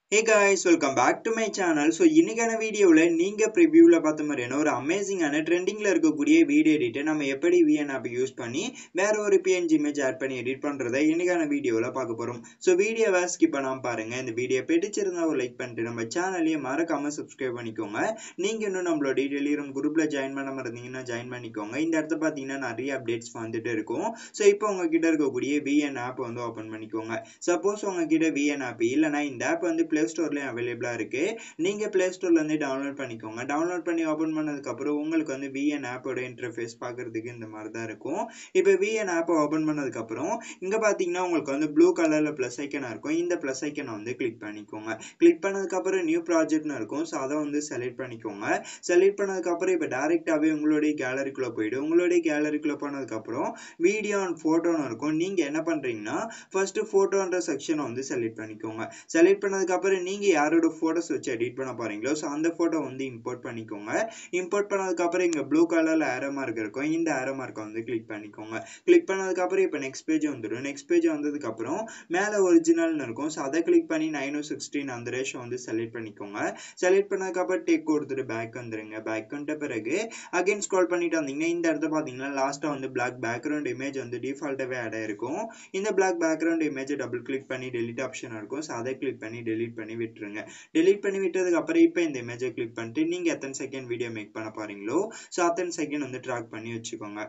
hey guys welcome back to my channel so இன்னைக்கான வீடியோவில் நீங்கள் ப்ரிவியூவில் பார்த்த மாதிரியான ஒரு அமேசிங்கான ட்ரெண்டிங்கில் இருக்கக்கூடிய வீடியோ எடிட்டை நம்ம எப்படி விஎன் ஆப் யூஸ் பண்ணி வேற ஒரு பிஎன்ஜி இமேஜ் ஆட் பண்ணி எடிட் பண்ணுறதை இன்னைக்கான வீடியோவில் பார்க்க போகிறோம் ஸோ வீடியோவை ஸ்கிப் பண்ணாமல் பாருங்கள் இந்த வீடியோ பிடிச்சிருந்தா ஒரு லைக் பண்ணிட்டு நம்ம சேனலையும் மறக்காமல் சப்ஸ்கிரைப் பண்ணிக்கோங்க நீங்கள் இன்னும் நம்மளோட டெலிகிராம் குரூப்பில் ஜாயின் பண்ண இருந்தீங்கன்னா ஜாயின் பண்ணிக்கோங்க இந்த இடத்த பார்த்தீங்கன்னா நிறைய அப்டேட்ஸ் வந்துட்டு இருக்கும் ஸோ இப்போ உங்ககிட்ட இருக்கக்கூடிய விஎன் ஆப் வந்து ஓப்பன் பண்ணிக்கோங்க சப்போஸ் உங்ககிட்ட விஎன் ஆப் இல்லைனா இந்த ஆப் வந்து பிளே ஸ்டோர்லேயும் அவைலபிளாக இருக்குது நீங்கள் ப்ளே ஸ்டோர்லேருந்து டவுன்லோட் பண்ணிக்கோங்க டவுன்லோட் பண்ணி ஓப்பன் பண்ணதுக்கப்புறம் உங்களுக்கு வந்து விஎன் ஆப்போட இன்டர்ஃபேஸ் பார்க்குறதுக்கு இந்த மாதிரி தான் இருக்கும் இப்போ விஎன் ஆப்பை ஓப்பன் பண்ணதுக்கப்புறம் இங்கே பார்த்தீங்கன்னா உங்களுக்கு வந்து ப்ளூ கலரில் ப்ளஸ் ஐக்கனாக இருக்கும் இந்த ப்ளஸ் ஐக்கனை வந்து கிளிக் பண்ணிக்கோங்க கிளிக் பண்ணதுக்கப்புறம் நியூ ப்ராஜெக்ட்னு இருக்கும் ஸோ அதை வந்து செலக்ட் பண்ணிக்கோங்க செலக்ட் பண்ணதுக்கப்புறம் இப்போ டேரெக்டாகவே உங்களுடைய கேலரிக்குள்ளே போயிடும் உங்களுடைய கேலரிக்குள்ளே போனதுக்கப்புறம் வீடியோ அண்ட் ஃபோட்டோன்னு இருக்கும் நீங்கள் என்ன பண்ணுறீங்கன்னா ஃபர்ஸ்ட் ஃபோட்டோன்ற செக்ஷனை வந்து செலக்ட் பண்ணிக்கோங்க செலக்ட் பண்ணதுக்கப்புறம் நீங்கள் யாரோட ஃபோட்டோஸ் வச்சு எடிட் பண்ண போகிறீங்களோ ஸோ அந்த ஃபோட்டோ வந்து இம்போர்ட் பண்ணிக்கோங்க இம்போர்ட் பண்ணதுக்கப்புறம் இங்கே ப்ளூ கலரில் ஏரோ மார்க் இருக்கும் இந்த ஏரோ மார்க்கை வந்து கிளிக் பண்ணிக்கோங்க கிளிக் பண்ணதுக்கப்புறம் இப்போ நெக்ஸ்ட் பேஜ் வந்துடும் நெக்ஸ்ட் பேஜ் வந்ததுக்கப்புறம் மேலே ஒரிஜினல்னு இருக்கும் ஸோ அதை கிளிக் பண்ணி நைன் ஓ சிக்ஸ்டீன் அந்த ரேஷோ வந்து செலக்ட் பண்ணிக்கோங்க செலக்ட் பண்ணதுக்கப்புறம் டேக் கொடுத்துட்டு பேக் வந்துடுங்க பேக் வந்துட்ட பிறகு அகைன் ஸ்க்ரால் பண்ணிட்டு வந்தீங்கன்னா இந்த இடத்த பார்த்தீங்கன்னா லாஸ்ட்டாக வந்து பிளாக் பேக்ரவுண்ட் இமேஜ் வந்து டிஃபால்ட்டாகவே ஆட் ஆயிருக்கும் இந்த பிளாக் பேக்ரவுண்ட் இமேஜை டபுள் கிளிக் பண்ணி டெலிட் ஆப்ஷன் இருக்கும் ஸோ அதை கிளிக் பண்ணி டெலிட் பண்ணி விட்டுருங்க டெலிட் பண்ணி விட்டதுக்கு அப்புறம் இப்போ இந்த இமேஜை கிளிக் பண்ணிட்டு நீங்கள் எத்தனை செகண்ட் வீடியோ மேக் பண்ண போறீங்களோ ஸோ அத்தனை செகண்ட் வந்து ட்ராக் பண்ணி வச்சுக்கோங்க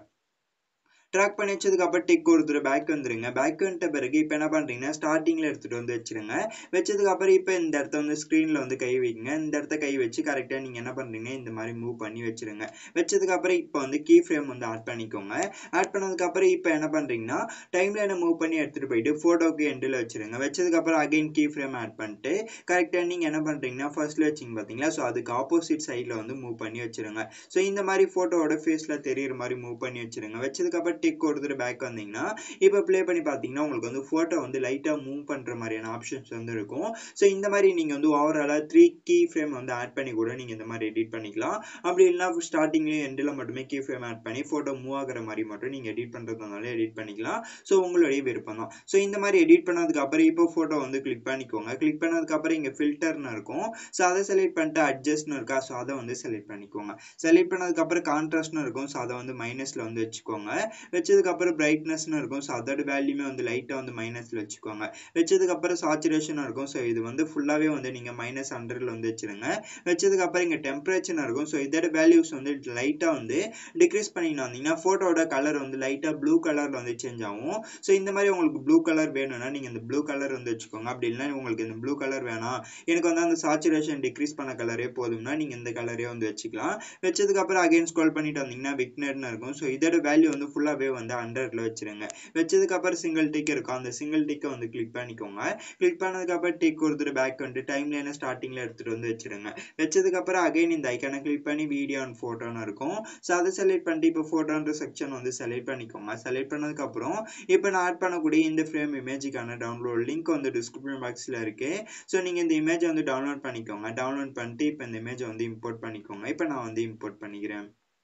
ட்ராக் பண்ணி வச்சதுக்கு அப்புறம் டிக் கொடுத்துட்டு பேக் வந்துருங்க பேக் வந்துட்ட பிறகு இப்போ என்ன பண்ணுறீங்கன்னா ஸ்டார்டிங்கில் எடுத்துகிட்டு வந்து வச்சுருங்க வச்சதுக்கு அப்புறம் இப்போ இந்த இடத்த வந்து ஸ்க்ரீனில் வந்து கை வைங்க இந்த இடத்த கை வச்சு கரெக்டாக நீங்கள் என்ன பண்ணுறீங்க இந்த மாதிரி மூவ் பண்ணி வச்சுருங்க வச்சதுக்கு அப்புறம் இப்போ வந்து கீ ஃப்ரேம் வந்து ஆட் பண்ணிக்கோங்க ஆட் பண்ணதுக்கு அப்புறம் இப்போ என்ன பண்ணுறீங்கன்னா டைம்லைனை மூவ் பண்ணி எடுத்துகிட்டு போயிட்டு ஃபோட்டோக்கு எண்டில் வச்சுருங்க வச்சதுக்கு அப்புறம் அகைன் கீ ஃப்ரேம் ஆட் பண்ணிட்டு கரெக்டாக நீங்கள் என்ன பண்ணுறீங்கன்னா ஃபர்ஸ்ட்ல வச்சிங்க பார்த்தீங்களா ஸோ அதுக்கு ஆப்போசிட் சைடில் வந்து மூவ் பண்ணி வச்சுருங்க ஸோ இந்த மாதிரி ஃபோட்டோவோட ஃபேஸில் தெரியுற மாதிரி மூவ் பண்ணி வச்சுருங்க வச்சதுக்கு அப்புறம் டிக் கொடுத்துட்டு பேக் வந்தீங்கன்னா இப்போ ப்ளே பண்ணி பார்த்தீங்கன்னா உங்களுக்கு வந்து ஃபோட்டோ வந்து லைட்டாக மூவ் பண்ணுற மாதிரியான ஆப்ஷன்ஸ் வந்து இருக்கும் ஸோ இந்த மாதிரி நீங்கள் வந்து ஓவராலாக த்ரீ கீ ஃப்ரேம் வந்து ஆட் பண்ணி கூட நீங்கள் இந்த மாதிரி எடிட் பண்ணிக்கலாம் அப்படி இல்லைனா ஸ்டார்டிங்லேயும் எண்டில் மட்டுமே கீ ஃப்ரேம் ஆட் பண்ணி ஃபோட்டோ மூவ் ஆகிற மாதிரி மட்டும் நீங்கள் எடிட் பண்ணுறதுனால எடிட் பண்ணிக்கலாம் ஸோ உங்களுடைய விருப்பம் தான் ஸோ இந்த மாதிரி எடிட் பண்ணதுக்கு அப்புறம் இப்போ ஃபோட்டோ வந்து கிளிக் பண்ணிக்கோங்க கிளிக் பண்ணதுக்கு அப்புறம் இங்கே ஃபில்டர்னு இருக்கும் ஸோ அதை செலக்ட் பண்ணிட்டு அட்ஜஸ்ட்னு இருக்கா ஸோ அதை வந்து செலக்ட் பண்ணிக்கோங்க செலக்ட் பண்ணதுக்கு அப்புறம் கான்ட்ராஸ்ட்னு இருக்கும் ஸோ அதை வந்து மைனஸில் வந்து வச்சுக்கோங்க வச்சதுக்கு அப்புறம் பிரைட்னஸ்னு இருக்கும் ஸோ அதோட வேல்யூமே வந்து லைட்டாக வந்து மைனஸில் வச்சுக்கோங்க வச்சதுக்கு அப்புறம் சாச்சுரேஷன் இருக்கும் ஸோ இது வந்து ஃபுல்லாகவே வந்து நீங்கள் மைனஸ் ஹண்ட்ரட்ல வந்து வச்சிருங்க வச்சதுக்கு அப்புறம் இங்கே டெம்பரேச்சர் இருக்கும் ஸோ இதோட வேல்யூஸ் வந்து லைட்டாக வந்து டிக்ரீஸ் பண்ணிட்டு வந்தீங்கன்னா ஃபோட்டோட கலர் வந்து லைட்டாக ப்ளூ கலரில் வந்து சேஞ்ச் ஆகும் ஸோ இந்த மாதிரி உங்களுக்கு ப்ளூ கலர் வேணும்னா நீங்கள் இந்த ப்ளூ கலர் வந்து வச்சுக்கோங்க அப்படி இல்லைன்னா உங்களுக்கு இந்த ப்ளூ கலர் வேணாம் எனக்கு வந்து அந்த சாச்சுரேஷன் டிக்ரீஸ் பண்ண கலரே போதும்னா நீங்கள் இந்த கலரே வந்து வச்சுக்கலாம் வச்சதுக்கு அப்புறம் அகைன் ஸ்க்ரோல் பண்ணிட்டு வந்தீங்கன்னா விக்னர்னு இருக்கும் ஸோ இதோட வேல்யூ வந்து ஃபுல்லாகவே வந்து ஹண்ட்ரட்ல வச்சிருங்க வச்சதுக்கு அப்புறம் சிங்கிள் டிக் இருக்கும் அந்த சிங்கிள் டிக்கை வந்து கிளிக் பண்ணிக்கோங்க கிளிக் பண்ணதுக்கு அப்புறம் டிக் கொடுத்துட்டு பேக் வந்துட்டு டைம் லைனை ஸ்டார்டிங்ல எடுத்துட்டு வந்து வச்சிருங்க வச்சதுக்கு அப்புறம் அகைன் இந்த ஐக்கானை கிளிக் பண்ணி வீடியோ அண்ட் ஃபோட்டோன்னு இருக்கும் ஸோ அதை செலக்ட் பண்ணிட்டு இப்போ ஃபோட்டோன்ற செக்ஷன் வந்து செலக்ட் பண்ணிக்கோங்க செலக்ட் பண்ணதுக்கு அப்புறம் இப்போ நான் ஆட் பண்ணக்கூடிய இந்த ஃப்ரேம் இமேஜுக்கான டவுன்லோட் லிங்க் வந்து டிஸ்கிரிப்ஷன் பாக்ஸில் இருக்கு ஸோ நீங்கள் இந்த இமேஜை வந்து டவுன்லோட் பண்ணிக்கோங்க டவுன்லோட் பண்ணிட்டு இப்போ இந்த இமேஜை வந்து இம்போர்ட் பண்ணிக்கோங்க இப்போ நான் வந்து இம்போர்ட் பண்ணிக்கிறேன்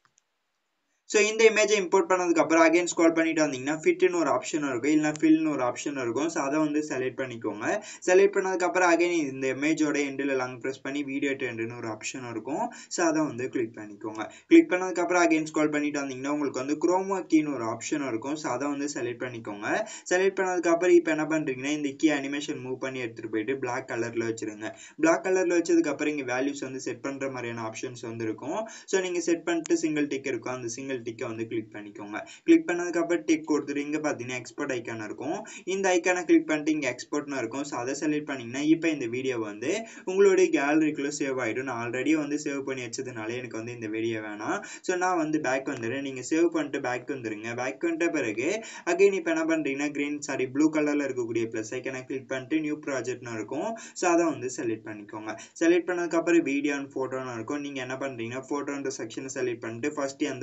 ஸோ இந்த இமேஜை இம்போர்ட் பண்ணதுக்கு அப்புறம் அகைன் ஸ்கால் பண்ணிட்டு வந்தீங்கன்னா ஃபிட்னு ஒரு ஆப்ஷன் இருக்கும் இல்லைனா ஃபில்னு ஒரு ஆப்ஷன் இருக்கும் ஸோ அதை வந்து செலக்ட் பண்ணிக்கோங்க செலக்ட் பண்ணதுக்கு அப்புறம் அகைன் இந்த இமேஜோட எண்டில் லாங் ப்ரெஸ் பண்ணி வீடியோ டெண்டுன்னு ஒரு ஆப்ஷன் இருக்கும் ஸோ அதை வந்து கிளிக் பண்ணிக்கோங்க கிளிக் பண்ணதுக்கு அப்புறம் அகைன் ஸ்கால் பண்ணிட்டு வந்தீங்கன்னா உங்களுக்கு வந்து குரோமா கீன்னு ஒரு ஆப்ஷன் இருக்கும் ஸோ அதை வந்து செலக்ட் பண்ணிக்கோங்க செலக்ட் பண்ணதுக்கு அப்புறம் இப்போ என்ன பண்ணுறீங்கன்னா இந்த கீ அனிமேஷன் மூவ் பண்ணி எடுத்துகிட்டு போயிட்டு பிளாக் கலரில் வச்சிருங்க பிளாக் கலரில் வச்சதுக்கு அப்புறம் இங்கே வேல்யூஸ் வந்து செட் பண்ணுற மாதிரியான ஆப்ஷன்ஸ் வந்து இருக்கும் ஸோ நீங்கள் செட் பண்ணிட்டு சிங்கிள் டிக் இருக்கும் அந்த சிங்கிள் சிங்கிள் டிக்கை வந்து கிளிக் பண்ணிக்கோங்க கிளிக் பண்ணதுக்கு அப்புறம் டிக் கொடுத்துட்டு இங்கே பார்த்தீங்கன்னா எக்ஸ்போர்ட் ஐக்கான் இருக்கும் இந்த ஐக்கானை கிளிக் பண்ணிட்டு இங்கே எக்ஸ்போர்ட்னு இருக்கும் ஸோ அதை செலக்ட் பண்ணிங்கன்னா இப்போ இந்த வீடியோ வந்து உங்களுடைய கேலரிக்குள்ளே சேவ் ஆகிடும் நான் ஆல்ரெடி வந்து சேவ் பண்ணி வச்சதுனால எனக்கு வந்து இந்த வீடியோ வேணாம் ஸோ நான் வந்து பேக் வந்துடுறேன் நீங்கள் சேவ் பண்ணிட்டு பேக் வந்துடுங்க பேக் வந்துட்ட பிறகு அகைன் இப்போ என்ன பண்ணுறீங்கன்னா க்ரீன் சாரி ப்ளூ கலரில் இருக்கக்கூடிய ப்ளஸ் ஐக்கானை கிளிக் பண்ணிட்டு நியூ ப்ராஜெக்ட்னு இருக்கும் ஸோ அதை வந்து செலக்ட் பண்ணிக்கோங்க செலக்ட் பண்ணதுக்கப்புறம் வீடியோ அண்ட் ஃபோட்டோன்னு இருக்கும் நீங்கள் என்ன பண்ணுறீங்கன்னா ஃபோட்டோன்ற செக்ஷனை செலக்ட் பண்ணிட்டு ஃபஸ்ட்டு அந்த ஃபோட்டோ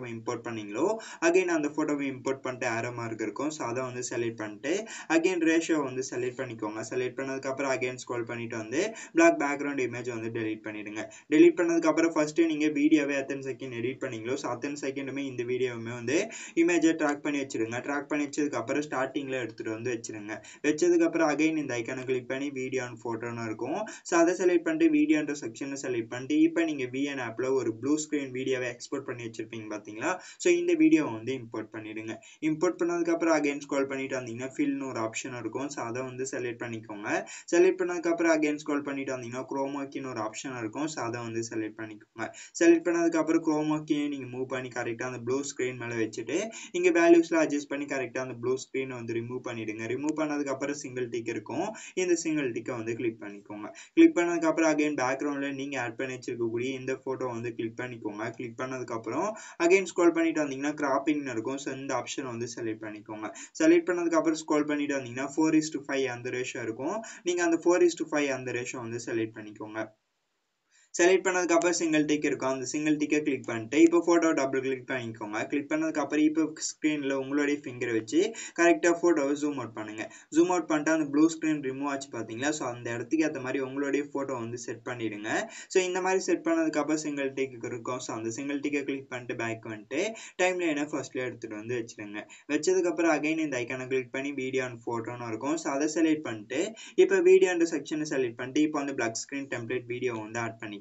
ஃபோட்டோவை இம்போர்ட் பண்ணீங்களோ அகைன் அந்த ஃபோட்டோவை இம்போர்ட் பண்ணிட்டு ஆரோ மார்க் இருக்கும் ஸோ அதை வந்து செலக்ட் பண்ணிட்டு அகைன் ரேஷியோ வந்து செலக்ட் பண்ணிக்கோங்க செலக்ட் பண்ணதுக்கப்புறம் அகைன் ஸ்க்ரோல் பண்ணிட்டு வந்து பிளாக் பேக்ரவுண்ட் இமேஜ் வந்து டெலீட் பண்ணிடுங்க டெலீட் பண்ணதுக்கப்புறம் ஃபஸ்ட்டு நீங்கள் வீடியோவே எத்தனை செகண்ட் எடிட் பண்ணீங்களோ ஸோ அத்தனை செகண்டுமே இந்த வீடியோவுமே வந்து இமேஜை ட்ராக் பண்ணி வச்சிருங்க ட்ராக் பண்ணி வச்சதுக்கப்புறம் ஸ்டார்டிங்கில் எடுத்துகிட்டு வந்து வச்சிருங்க வச்சதுக்கப்புறம் அகைன் இந்த ஐக்கானை கிளிக் பண்ணி வீடியோ அண்ட் ஃபோட்டோன்னு இருக்கும் ஸோ அதை செலக்ட் பண்ணிட்டு வீடியோன்ற செக்ஷனை செலக்ட் பண்ணிட்டு இப்போ நீங்கள் விஎன் ஆப்பில் ஒரு ப்ளூ ஸ்க்ரீன் வீடியோவை எக்ஸ்போர்ட் பண்ணி வச்சிருப்பீங்க பார்த்தீங்களா ஸோ இந்த வீடியோவை வந்து இம்போர்ட் பண்ணிடுங்க இம்போர்ட் பண்ணதுக்கப்புறம் அகைன் ஸ்க்ரோல் பண்ணிட்டு வந்தீங்கன்னா ஃபில்னு ஒரு ஆப்ஷன் இருக்கும் ஸோ அதை வந்து செலக்ட் பண்ணிக்கோங்க செலக்ட் பண்ணதுக்கப்புறம் அகைன் ஸ்க்ரோல் பண்ணிட்டு வந்தீங்கன்னா குரோமோக்கின்னு ஒரு ஆப்ஷன் இருக்கும் ஸோ அதை வந்து செலக்ட் பண்ணிக்கோங்க செலக்ட் பண்ணதுக்கப்புறம் குரோமோக்கியை நீங்கள் மூவ் பண்ணி கரெக்டாக அந்த ப்ளூ ஸ்க்ரீன் மேலே வச்சுட்டு இங்கே வேல்யூஸ்லாம் அட்ஜஸ்ட் பண்ணி கரெக்டாக அந்த ப்ளூ ஸ்க்ரீனை வந்து ரிமூவ் பண்ணிடுங்க ரிமூவ் பண்ணதுக்கப்புறம் சிங்கிள் டிக் இருக்கும் இந்த சிங்கிள் டிக்கை வந்து கிளிக் பண்ணிக்கோங்க கிளிக் பண்ணதுக்கப்புறம் அகைன் பேக்ரவுண்டில் நீங்கள் ஆட் பண்ணி வச்சிருக்கக்கூடிய இந்த ஃபோட்டோ வந்து கிளிக் பண்ணிக்கோங்க கிளிக் பண்ணதுக்கப்புறம் அகைன் ஸ்க்ரோல் பண்ணிட்டு வந்தீங்கன்னா கிராப்பிங்னு இருக்கும் ஸோ இந்த ஆப்ஷனை வந்து செலக்ட் பண்ணிக்கோங்க செலக்ட் பண்ணதுக்கப்புறம் ஸ்க்ரோல் பண்ணிட்டு வந்தீங்கன்னா ஃபோர் இஸ் டு ஃபைவ் அந்த ரேஷியோ இருக்கும் நீங்கள் அந்த ஃபோர் இஸ் டு ஃபைவ் அந்த ரேஷியோ வந்து செலக்ட் பண்ணிக்கோங்க செலக்ட் பண்ணதுக்கப்புறம் சிங்கிள் டிக் இருக்கும் அந்த சிங்கிள் டிக்கை கிளிக் பண்ணிட்டு இப்போ ஃபோட்டோ டபுள் கிளிக் பண்ணிக்கோங்க கிளிக் பண்ணதுக்கப்புறம் இப்போ ஸ்க்ரீனில் உங்களுடைய ஃபிங்கரை வச்சு கரெக்டாக ஃபோட்டோவை ஜூம் அவுட் பண்ணுங்கள் ஜூம் அவுட் பண்ணிட்டு அந்த ப்ளூ ஸ்க்ரீன் ரிமூவ் ஆச்சு பார்த்தீங்களா ஸோ அந்த இடத்துக்கு ஏற்ற மாதிரி உங்களுடைய ஃபோட்டோ வந்து செட் பண்ணிவிடுங்க ஸோ இந்த மாதிரி செட் பண்ணதுக்கப்புறம் சிங்கிள் டிக் இருக்கும் ஸோ அந்த சிங்கிள் டிக்கை கிளிக் பண்ணிட்டு பேக் வந்துட்டு டைம் லைனை ஃபர்ஸ்ட்லேயே எடுத்துகிட்டு வந்து வச்சுருங்க வச்சதுக்கப்புறம் அகைன் இந்த ஐக்கானை கிளிக் பண்ணி வீடியோ அண்ட் ஃபோட்டோன்னு இருக்கும் ஸோ அதை செலக்ட் பண்ணிட்டு இப்போ வீடியோ அண்ட் செக்ஷனை செலக்ட் பண்ணிட்டு இப்போ வந்து பிளாக் ஸ்க்ரீன் டெம்ப்ளேட் வீடியோ வந்து ஆட் பண்ணிக்கலாம்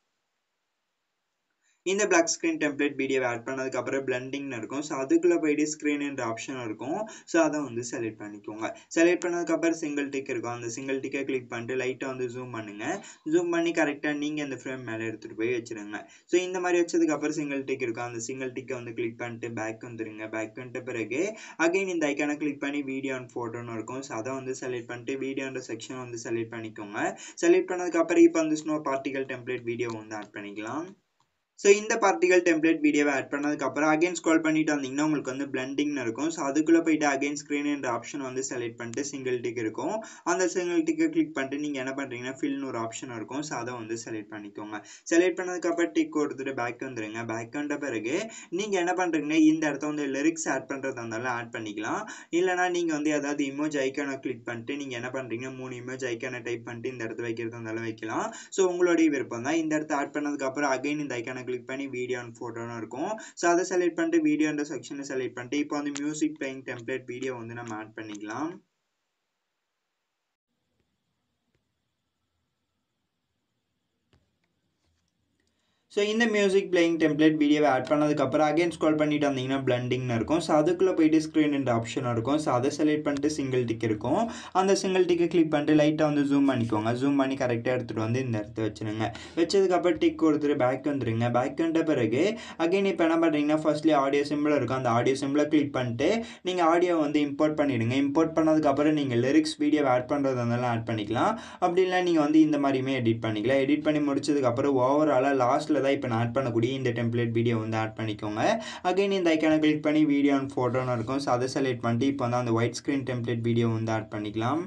இந்த பிளாக் ஸ்க்ரீன் டெம்ப்ளேட் வீடியோவை ஆட் பண்ணதுக்கப்புறம் பிளண்டிங்னு இருக்கும் ஸோ அதுக்குள்ளே போயிட்டு ஸ்க்ரீன் என்ற ஆப்ஷன் இருக்கும் ஸோ அதை வந்து செலக்ட் பண்ணிக்கோங்க செலக்ட் பண்ணதுக்கப்புறம் சிங்கிள் டிக் இருக்கும் அந்த சிங்கிள் டிக்கை கிளிக் பண்ணிட்டு லைட்டாக வந்து ஜூம் பண்ணுங்கள் ஜூம் பண்ணி கரெக்டாக நீங்கள் அந்த ஃப்ரேம் மேலே எடுத்துகிட்டு போய் வச்சுருங்க ஸோ இந்த மாதிரி வச்சதுக்கப்புறம் சிங்கிள் டிக் இருக்கும் அந்த சிங்கிள் டிக்கை வந்து கிளிக் பண்ணிட்டு பேக் வந்துருங்க பேக் வந்துட்ட பிறகு அகைன் இந்த ஐக்கானை கிளிக் பண்ணி வீடியோ அண்ட் ஃபோட்டோன்னு இருக்கும் ஸோ அதை வந்து செலக்ட் பண்ணிட்டு வீடியோன்ற செக்ஷன் வந்து செலக்ட் பண்ணிக்கோங்க செலக்ட் பண்ணதுக்கப்புறம் இப்போ வந்து ஸ்னோ பார்ட்டிகல் டெம்ப்ளேட் வீடியோ வந்து ஆட் பண்ணிக்கலாம் ஸோ இந்த பார்ட்டிகல் டெம்ப்ளேட் வீடியோவை ஆட் பண்ணதுக்கப்புறம் அகைன் ஸ்க்ரோல் பண்ணிட்டு வந்தீங்கன்னா உங்களுக்கு வந்து பிளண்டிங்னு இருக்கும் ஸோ அதுக்குள்ளே போயிட்டு அகைன் ஸ்க்ரீன் என்ற ஆப்ஷன் வந்து செலக்ட் பண்ணிட்டு சிங்கிள் டிக் இருக்கும் அந்த சிங்கிள் டிக்கை கிளிக் பண்ணிட்டு நீங்கள் என்ன பண்ணுறீங்கன்னா ஃபில்னு ஒரு ஆப்ஷன் இருக்கும் ஸோ அதை வந்து செலக்ட் பண்ணிக்கோங்க செலக்ட் பண்ணதுக்கப்புறம் டிக் கொடுத்துட்டு பேக் வந்துடுங்க பேக் வந்த பிறகு நீங்கள் என்ன பண்ணுறீங்கன்னா இந்த இடத்த வந்து லிரிக்ஸ் ஆட் பண்ணுறதா இருந்தாலும் ஆட் பண்ணிக்கலாம் இல்லைனா நீங்கள் வந்து ஏதாவது இமேஜ் ஐக்கானை கிளிக் பண்ணிட்டு நீங்கள் என்ன பண்ணுறீங்க மூணு இமேஜ் ஐக்கானை டைப் பண்ணிட்டு இந்த இடத்த வைக்கிறதா இருந்தாலும் வைக்கலாம் ஸோ உங்களுடைய விருப்பம் தான் இந்த இடத்த ஆட் பண்ணதுக்கப்புறம் அகைன் இந்த ஐக்கானை கிளிக் பண்ணி வீடியோ அண்ட் ஃபோட்டோன்னு இருக்கும் ஸோ அதை செலக்ட் பண்ணிட்டு வீடியோன்ற செக்ஷனை செலக்ட் பண்ணிட்டு இப்போ வந்து மியூசிக் பிளேயிங் டெம்ப்ளேட் வீடியோ வந்து நம்ம ஆட் பண்ணிக்கலாம் ஸோ இந்த மியூசிக் பிளேயிங் டெம்ப்ளேட் வீடியோவை ஆட் பண்ணதுக்கப்புறம் அகைன் ஸ்க்ரோல் பண்ணிட்டு வந்தீங்கன்னா பிளண்டிங்னு இருக்கும் ஸோ அதுக்குள்ளே போயிட்டு ஸ்க்ரீன் என்ற ஆப்ஷன் இருக்கும் ஸோ அதை செலக்ட் பண்ணிட்டு சிங்கிள் டிக் இருக்கும் அந்த சிங்கிள் டிக்கை கிளிக் பண்ணிட்டு லைட்டாக வந்து ஜூம் பண்ணிக்கோங்க ஜூம் பண்ணி கரெக்டாக எடுத்துகிட்டு வந்து இந்த இடத்த வச்சுருங்க வச்சதுக்கப்புறம் டிக் கொடுத்துட்டு பேக் வந்துருங்க பேக் வந்த பிறகு அகைன் இப்போ என்ன பண்ணுறீங்கன்னா ஃபர்ஸ்ட்லி ஆடியோ சிம்பிள் இருக்கும் அந்த ஆடியோ சிம்பிளை கிளிக் பண்ணிட்டு நீங்கள் ஆடியோ வந்து இம்போர்ட் பண்ணிவிடுங்க இம்போர்ட் பண்ணதுக்கப்புறம் நீங்கள் லிரிக்ஸ் வீடியோவை ஆட் பண்ணுறது இருந்தாலும் ஆட் பண்ணிக்கலாம் அப்படி இல்லை நீங்கள் வந்து இந்த மாதிரியுமே எடிட் பண்ணிக்கலாம் எடிட் பண்ணி முடிச்சதுக்கப்புறம் ஓவராலாக லாஸ்ட்டில் தான் இப்போ நான் ஆட் பண்ணக்கூடிய இந்த டெம்ப்ளேட் வீடியோ வந்து ஆட் பண்ணிக்கோங்க அகைன் இந்த ஐக்கானை கிளிக் பண்ணி வீடியோ அண்ட் ஃபோட்டோன்னு இருக்கும் ஸோ அதை செலக்ட் பண்ணிட்டு இப்போ வந்து அந்த ஒயிட் ஸ்க்ரீன் டெம்ப்ளேட் வீடியோ வந்து ஆட் பண்ணிக்கலாம்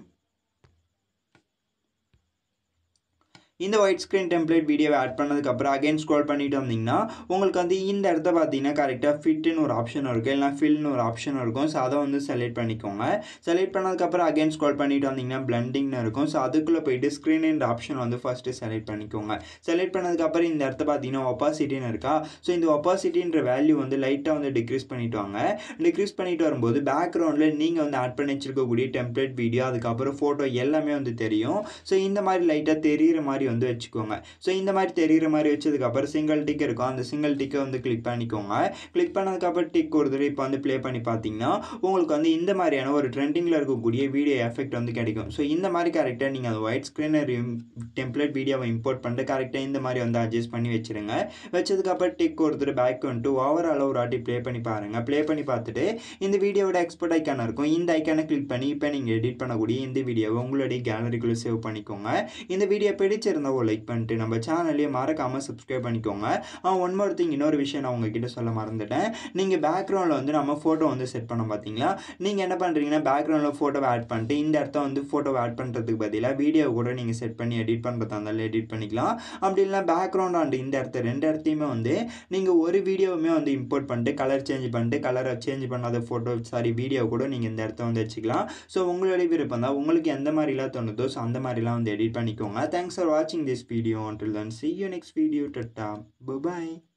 இந்த ஒயிட் ஸ்க்ரீன் டெம்ப்ளேட் வீடியோவை ஆட் பண்ணதுக்கப்புறம் அகைன் ஸ்க்ரோல் பண்ணிட்டு வந்தீங்கன்னா உங்களுக்கு வந்து இந்த இடத்த பார்த்தீங்கன்னா கரெக்டாக ஃபிட்டுன்னு ஒரு ஆப்ஷன் இருக்கும் இல்லைனா ஃபில்னு ஒரு ஆப்ஷன் இருக்கும் ஸோ அதை வந்து செலக்ட் பண்ணிக்கோங்க செலக்ட் பண்ணதுக்கப்புறம் அகைன் ஸ்க்ரோல் பண்ணிட்டு வந்தீங்கன்னா பிளண்டிங்னு இருக்கும் ஸோ அதுக்குள்ளே போயிட்டு ஸ்க்ரீன் என்ற ஆப்ஷன் வந்து ஃபஸ்ட்டு செலக்ட் பண்ணிக்கோங்க செலக்ட் பண்ணதுக்கப்புறம் இந்த இடத்த பார்த்தீங்கன்னா ஒப்பாசிட்டின்னு இருக்கா ஸோ இந்த ஒப்பாசிட்டின்ற வேல்யூ வந்து லைட்டாக வந்து டிக்ரீஸ் பண்ணிட்டு வாங்க டிக்ரீஸ் பண்ணிட்டு வரும்போது பேக்ரவுண்டில் நீங்கள் வந்து ஆட் பண்ணி வச்சிருக்கக்கூடிய டெம்ப்ளேட் வீடியோ அதுக்கப்புறம் ஃபோட்டோ எல்லாமே வந்து தெரியும் ஸோ இந்த மாதிரி லைட்டாக தெரிகிற மாதிரி வந்து வச்சுக்கோங்க ஸோ இந்த மாதிரி தெரிகிற மாதிரி வச்சதுக்கப்புறம் சிங்கிள் டிக் இருக்கும் அந்த சிங்கிள் டிக்கை வந்து கிளிக் பண்ணிக்கோங்க கிளிக் பண்ணதுக்கப்புறம் டிக் ஒரு தடவை இப்போ வந்து ப்ளே பண்ணி பார்த்தீங்கன்னா உங்களுக்கு வந்து இந்த மாதிரியான ஒரு ட்ரெண்டிங்கில் இருக்கக்கூடிய வீடியோ எஃபெக்ட் வந்து கிடைக்கும் ஸோ இந்த மாதிரி கரெக்டாக நீங்கள் அந்த ஒயிட் ஸ்க்ரீனர் டெம்ப்ளேட் வீடியோவை இம்போர்ட் பண்ணிட்டு கரெக்டாக இந்த மாதிரி வந்து அட்ஜஸ்ட் பண்ணி வச்சுருங்க வச்சதுக்கப்புறம் டிக் ஒருத்தர் பேக் வந்துட்டு ஓவரால் ஒரு வாட்டி ப்ளே பண்ணி பாருங்கள் ப்ளே பண்ணி பார்த்துட்டு இந்த வீடியோவோட எக்ஸ்போர்ட் ஐக்கான இருக்கும் இந்த ஐக்கானை கிளிக் பண்ணி இப்போ நீங்கள் எடிட் பண்ணக்கூடிய இந்த வீடியோவை உங்களுடைய கேலரிக்குள்ளே சேவ் பண்ணிக்கோங்க இந்த வீடியோ பிடிச்சிருந்தா பிடிச்சிருந்தா ஒரு லைக் பண்ணிட்டு நம்ம சேனல்லையே மறக்காமல் சப்ஸ்கிரைப் பண்ணிக்கோங்க ஒன் மோர் திங் இன்னொரு விஷயம் நான் உங்ககிட்ட சொல்ல மறந்துட்டேன் நீங்கள் பேக்ரவுண்டில் வந்து நம்ம ஃபோட்டோ வந்து செட் பண்ண பார்த்தீங்களா நீங்கள் என்ன பண்ணுறீங்கன்னா பேக்ரவுண்டில் ஃபோட்டோவை ஆட் பண்ணிட்டு இந்த இடத்த வந்து ஃபோட்டோவை ஆட் பண்ணுறதுக்கு பதிலாக வீடியோ கூட நீங்கள் செட் பண்ணி எடிட் பண்ணுறதா இருந்தாலும் எடிட் பண்ணிக்கலாம் அப்படி இல்லை பேக்ரவுண்ட் அண்ட் இந்த இடத்த ரெண்டு இடத்தையுமே வந்து நீங்கள் ஒரு வீடியோவுமே வந்து இம்போர்ட் பண்ணிட்டு கலர் சேஞ்ச் பண்ணிட்டு கலரை சேஞ்ச் பண்ணாத ஃபோட்டோ சாரி வீடியோ கூட நீங்கள் இந்த இடத்த வந்து வச்சுக்கலாம் ஸோ உங்களுடைய விருப்பம் தான் உங்களுக்கு எந்த மாதிரிலாம் தோணுதோ ஸோ அந்த மாதிரிலாம் வந்து எடிட் பண்ணிக்கோங்க தேங்க்ஸ் ஃபார் வாட்சிங் this video until then see you next video tata bye bye